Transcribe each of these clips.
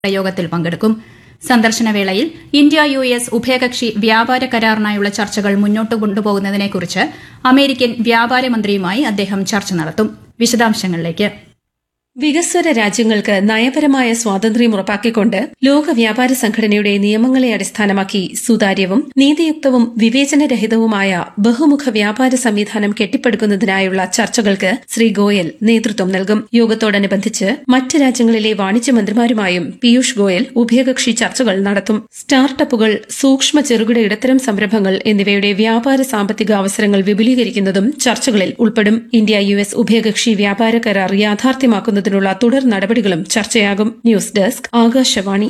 യോഗത്തിൽ പങ്കെടുക്കും സന്ദർശനവേളയിൽ India U S ഉഭയകക്ഷി വ്യാപാര കരാറിനായുള്ള ചർച്ചകൾ മുന്നോട്ട് കൊണ്ടുപോകുന്നതിനെക്കുറിച്ച് അമേരിക്കൻ വ്യാപാരമന്ത്രിയുമായി അദ്ദേഹം ചർച്ച നടത്തും വിശദാംശങ്ങളിലേക്ക് വികസ്വര രാജ്യങ്ങൾക്ക് നയപരമായ സ്വാതന്ത്ര്യം ഉറപ്പാക്കിക്കൊണ്ട് ലോക വ്യാപാര സംഘടനയുടെ നിയമങ്ങളെ അടിസ്ഥാനമാക്കി സുതാര്യവും നീതിയുക്തവും വിവേചനരഹിതവുമായ ബഹുമുഖ വ്യാപാര സംവിധാനം കെട്ടിപ്പടുക്കുന്നതിനായുള്ള ചർച്ചകൾക്ക് ശ്രീ ഗോയൽ നേതൃത്വം നൽകും യോഗത്തോടനുബന്ധിച്ച് മറ്റ് രാജ്യങ്ങളിലെ വാണിജ്യമന്ത്രിമാരുമായും പീയൂഷ് ഗോയൽ ഉഭയകക്ഷി ചർച്ചകൾ നടത്തും സ്റ്റാർട്ടപ്പുകൾ സൂക്ഷ്മ ചെറുകിട ഇടത്തരം സംരംഭങ്ങൾ എന്നിവയുടെ വ്യാപാര സാമ്പത്തിക അവസരങ്ങൾ വിപുലീകരിക്കുന്നതും ചർച്ചകളിൽ ഉൾപ്പെടും ഇന്ത്യ യു എസ് ഉഭയകക്ഷി വ്യാപാര കരാർ യാഥാർത്ഥ്യമാക്കുന്നതിനുള്ള തുടർ നടപടികളും ചർച്ചയാകും ന്യൂസ് ഡെസ്ക് ആകാശവാണി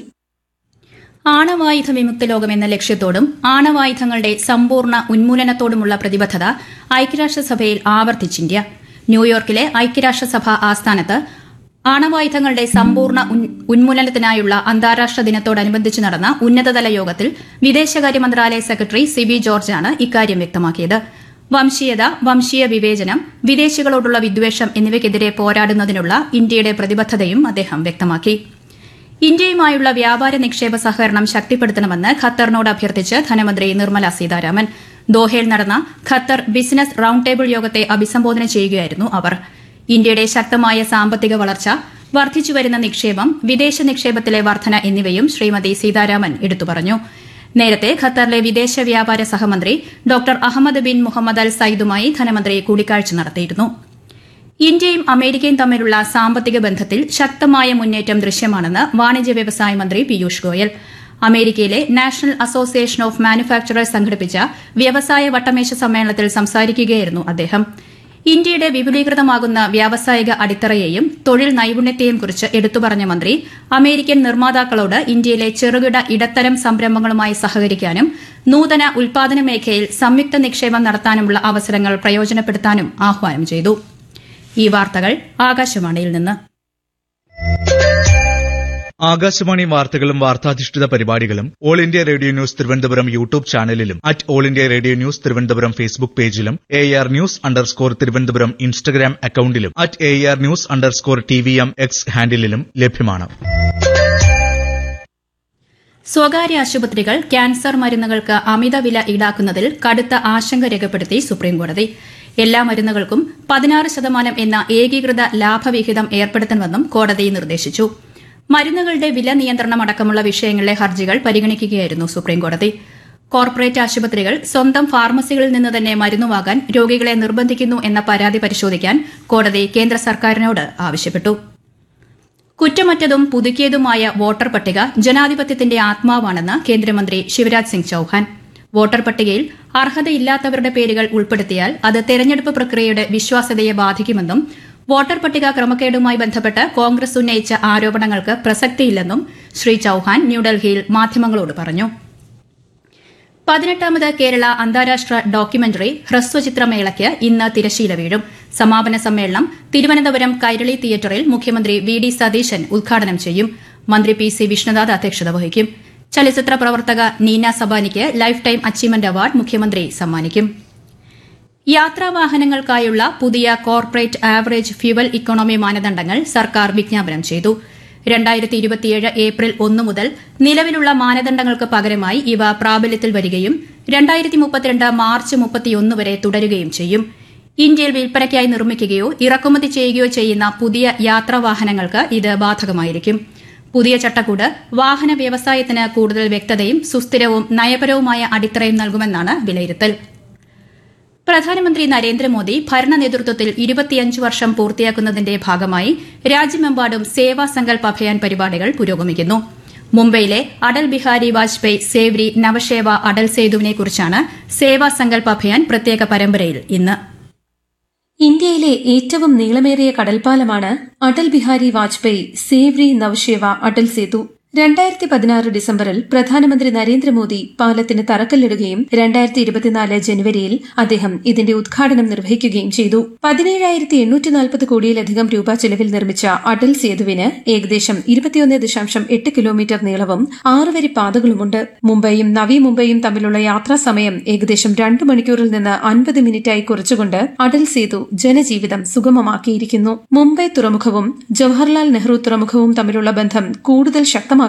ആണവായുധ വിമുക്ത ലോകം എന്ന ലക്ഷ്യത്തോടും ആണവായുധങ്ങളുടെ സമ്പൂർണ്ണ ഉന്മൂലനത്തോടുമുള്ള പ്രതിബദ്ധത ഐക്യരാഷ്ട്രസഭയിൽ ആവർത്തിച്ച് ഇന്ത്യ ന്യൂയോർക്കിലെ ഐക്യരാഷ്ട്രസഭ ആസ്ഥാനത്ത് ആണവായുധങ്ങളുടെ സമ്പൂർണ്ണ ഉൻ- ഉന്മൂലനത്തിനായുള്ള അന്താരാഷ്ട്ര ദിനത്തോടനുബന്ധിച്ച് നടന്ന ഉന്നതതല യോഗത്തിൽ വിദേശകാര്യ മന്ത്രാലയ സെക്രട്ടറി സിബി ജോർജാണ് ഇക്കാര്യം വ്യക്തമാക്കിയത് വംശീയത വംശീയ വിവേചനം വിദേശികളോടുള്ള വിദ്വേഷം എന്നിവയ്ക്കെതിരെ പോരാടുന്നതിനുള്ള ഇന്ത്യയുടെ പ്രതിബദ്ധതയും അദ്ദേഹം വ്യക്തമാക്കി ഇന്ത്യയുമായുള്ള വ്യാപാര നിക്ഷേപ സഹകരണം ശക്തിപ്പെടുത്തണമെന്ന് ഖത്തറിനോട് അഭ്യർത്ഥിച്ച് ധനമന്ത്രി നിർമ്മല സീതാരാമൻ ദോഹയിൽ നടന്ന ഖത്തർ ബിസിനസ് റൌണ്ട് ടേബിൾ യോഗത്തെ അഭിസംബോധന ചെയ്യുകയായിരുന്നു അവർ ഇന്ത്യയുടെ ശക്തമായ സാമ്പത്തിക വളർച്ച വർദ്ധിച്ചുവരുന്ന നിക്ഷേപം വിദേശ നിക്ഷേപത്തിലെ വർധന എന്നിവയും ശ്രീമതി സീതാരാമൻ എടുത്തു പറഞ്ഞു നേരത്തെ ഖത്തറിലെ വിദേശ വ്യാപാര സഹമന്ത്രി doctor Ahmed bin Mohammed Al സയ്യിദുമായി ധനമന്ത്രി കൂടിക്കാഴ്ച നടത്തിയിരുന്നു ഇന്ത്യയും അമേരിക്കയും തമ്മിലുള്ള സാമ്പത്തിക ബന്ധത്തിൽ ശക്തമായ മുന്നേറ്റം ദൃശ്യമാണെന്ന് വാണിജ്യ വ്യവസായ മന്ത്രി പീയൂഷ് ഗോയൽ അമേരിക്കയിലെ നാഷണൽ അസോസിയേഷൻ ഓഫ് മാനുഫാക്ചറേഴ്സ് സംഘടിപ്പിച്ച വ്യവസായ വട്ടമേശ സമ്മേളനത്തിൽ സംസാരിക്കുകയായിരുന്നു അദ്ദേഹം ഇന്ത്യയുടെ വിപുലീകൃതമാകുന്ന വ്യാവസായിക അടിത്തറയെയും തൊഴിൽ നൈപുണ്യത്തെയും കുറിച്ച് എടുത്തുപറഞ്ഞ മന്ത്രി അമേരിക്കൻ നിർമ്മാതാക്കളോട് ഇന്ത്യയിലെ ചെറുകിട ഇടത്തരം സംരംഭങ്ങളുമായി സഹകരിക്കാനും നൂതന ഉൽപാദന മേഖലയിൽ സംയുക്ത നിക്ഷേപം നടത്താനുമുള്ള അവസരങ്ങൾ പ്രയോജനപ്പെടുത്താനും ആഹ്വാനം ചെയ്തു ഈ വാർത്തകൾ ആകാശവാണിയിൽ നിന്ന് ആകാശവാണി വാർത്തകളും വാർത്താധിഷ്ഠിത പരിപാടികളും All India Radio News Thiruvananthapuram YouTube ചാനലിലും at All India Radio News Thiruvananthapuram Facebook പേജിലും A R news underscore Thiruvananthapuram Instagram അക്കൌണ്ടിലും at A R news underscore T V M X ഹാൻഡിലും ലഭ്യമാണ് സ്വകാര്യ ആശുപത്രികൾ ക്യാൻസർ മരുന്നുകൾക്ക് അമിത വില ഈടാക്കുന്നതിൽ കടുത്ത ആശങ്ക രേഖപ്പെടുത്തി സുപ്രീംകോടതി എല്ലാ മരുന്നുകൾക്കും പതിനാറ് ശതമാനം എന്ന ഏകീകൃത ലാഭവിഹിതം ഏർപ്പെടുത്തണമെന്നും കോടതി നിർദ്ദേശിച്ചു മരുന്നുകളുടെ വില നിയന്ത്രണം അടക്കമുള്ള വിഷയങ്ങളിലെ ഹർജികൾ പരിഗണിക്കുകയായിരുന്നു സുപ്രീംകോടതി കോർപ്പറേറ്റ് ആശുപത്രികൾ സ്വന്തം ഫാർമസികളിൽ നിന്ന് തന്നെ മരുന്ന് വാങ്ങാൻ രോഗികളെ നിർബന്ധിക്കുന്നു എന്ന പരാതി പരിശോധിക്കാൻ കോടതി കേന്ദ്ര സർക്കാരിനോട് ആവശ്യപ്പെട്ടു കുറ്റമറ്റതും പുതുക്കിയതുമായ വോട്ടർ പട്ടിക ജനാധിപത്യത്തിന്റെ ആത്മാവാണെന്ന് കേന്ദ്രമന്ത്രി ശിവരാജ് സിംഗ് ചൌഹാൻ വോട്ടർ പട്ടികയിൽ അർഹതയില്ലാത്തവരുടെ പേരുകൾ ഉൾപ്പെടുത്തിയാൽ അത് തെരഞ്ഞെടുപ്പ് പ്രക്രിയയുടെ വിശ്വാസ്യതയെ ബാധിക്കുമെന്നും വോട്ടർ പട്ടിക ക്രമക്കേടുമായി ബന്ധപ്പെട്ട് കോൺഗ്രസ് ഉന്നയിച്ച ആരോപണങ്ങൾക്ക് പ്രസക്തിയില്ലെന്നും ശ്രീ ചൌഹാൻ ന്യൂഡൽഹിയിൽ മാധ്യമങ്ങളോട് പറഞ്ഞു പതിനെട്ടാമത് കേരള അന്താരാഷ്ട്ര ഡോക്യുമെന്ററി ഹ്രസ്വചിത്രമേളയ്ക്ക് ഇന്ന് തിരശീല വീഴും സമാപന സമ്മേളനം തിരുവനന്തപുരം കൈരളി തിയേറ്ററിൽ മുഖ്യമന്ത്രി വി ഡി സതീശൻ ഉദ്ഘാടനം ചെയ്യും മന്ത്രി പി സി വിഷ്ണുനാഥ് അധ്യക്ഷത വഹിക്കും ചലച്ചിത്ര പ്രവർത്തക നീന സബാനിക്ക് ലൈഫ് ടൈം അച്ചീവ്മെന്റ് അവാർഡ് മുഖ്യമന്ത്രി സമ്മാനിക്കും യാത്രാവാഹനങ്ങൾക്കായുള്ള പുതിയ കോർപ്പറേറ്റ് ആവറേജ് ഫ്യുവൽ ഇക്കോണമി മാനദണ്ഡങ്ങൾ സർക്കാർ വിജ്ഞാപനം ചെയ്തു രണ്ടായിരത്തി ഇരുപത്തിയേഴ് ഏപ്രിൽ ഒന്ന് മുതൽ നിലവിലുള്ള മാനദണ്ഡങ്ങൾക്ക് പകരമായി ഇവ പ്രാബല്യത്തിൽ വരികയും രണ്ടായിരത്തി മുപ്പത്തിരണ്ട് മാർച്ച് മുപ്പത്തിയൊന്ന് വരെ തുടരുകയും ചെയ്യും ഇന്ത്യയിൽ വിൽപ്പനയ്ക്കായി നിർമ്മിക്കുകയോ ഇറക്കുമതി ചെയ്യുകയോ ചെയ്യുന്ന പുതിയ യാത്രാവാഹനങ്ങൾക്ക് ഇത് ബാധകമായിരിക്കും പുതിയ ചട്ടക്കൂട് വാഹന വ്യവസായത്തിന് കൂടുതൽ വ്യക്തതയും സുസ്ഥിരവും നയപരവുമായ അടിത്തറയും നൽകുമെന്നാണ് വിലയിരുത്തൽ പ്രധാനമന്ത്രി നരേന്ദ്രമോദി ഭരണ നേതൃത്വത്തിൽ ഇരുപത്തിയഞ്ച് വർഷം പൂർത്തിയാക്കുന്നതിന്റെ ഭാഗമായി രാജ്യമെമ്പാടും സേവാ സങ്കൽപ് അഭിയാൻ പരിപാടികൾ പുരോഗമിക്കുന്നു മുംബൈയിലെ അടൽ ബിഹാരി വാജ്പേയി സേവ്രി നവശേവ അടൽ സേതുവിനെക്കുറിച്ചാണ് സേവാ സങ്കൽപ് അഭിയാൻ പ്രത്യേക പരമ്പരയിൽ ഇന്ന് ഇന്ത്യയിലെ ഏറ്റവും നീളമേറിയ കടൽപ്പാലമാണ് അടൽ ബിഹാരി വാജ്പേയി സേവ്രി നവശേവ അടൽ സേതു രണ്ടായിരത്തി പതിനാറ് ഡിസംബറിൽ പ്രധാനമന്ത്രി നരേന്ദ്രമോദി പാലത്തിന് തറക്കല്ലിടുകയും രണ്ടായിരത്തി ഇരുപത്തിനാല് ജനുവരിയിൽ അദ്ദേഹം ഇതിന്റെ ഉദ്ഘാടനം നിർവഹിക്കുകയും ചെയ്തു പതിനേഴായിരത്തി എണ്ണൂറ്റി നാൽപ്പത് കോടിയിലധികം രൂപ ചെലവിൽ നിർമ്മിച്ച അടൽ സേതുവിന് ഏകദേശം ഇരുപത്തിയൊന്ന് ദശാംശം എട്ട് കിലോമീറ്റർ നീളവും ആറുവരി പാതകളുമുണ്ട് മുംബൈയും നവി മുംബൈയും തമ്മിലുള്ള യാത്രാ സമയം ഏകദേശം രണ്ട് മണിക്കൂറിൽ നിന്ന് അൻപത് മിനിറ്റായി കുറച്ചുകൊണ്ട് അടൽ സേതു ജനജീവിതം സുഗമമാക്കിയിരിക്കുന്നു മുംബൈ തുറമുഖവും ജവഹർലാൽ നെഹ്റു തുറമുഖവും തമ്മിലുള്ള ബന്ധം കൂടുതൽ ശക്തമാക്കി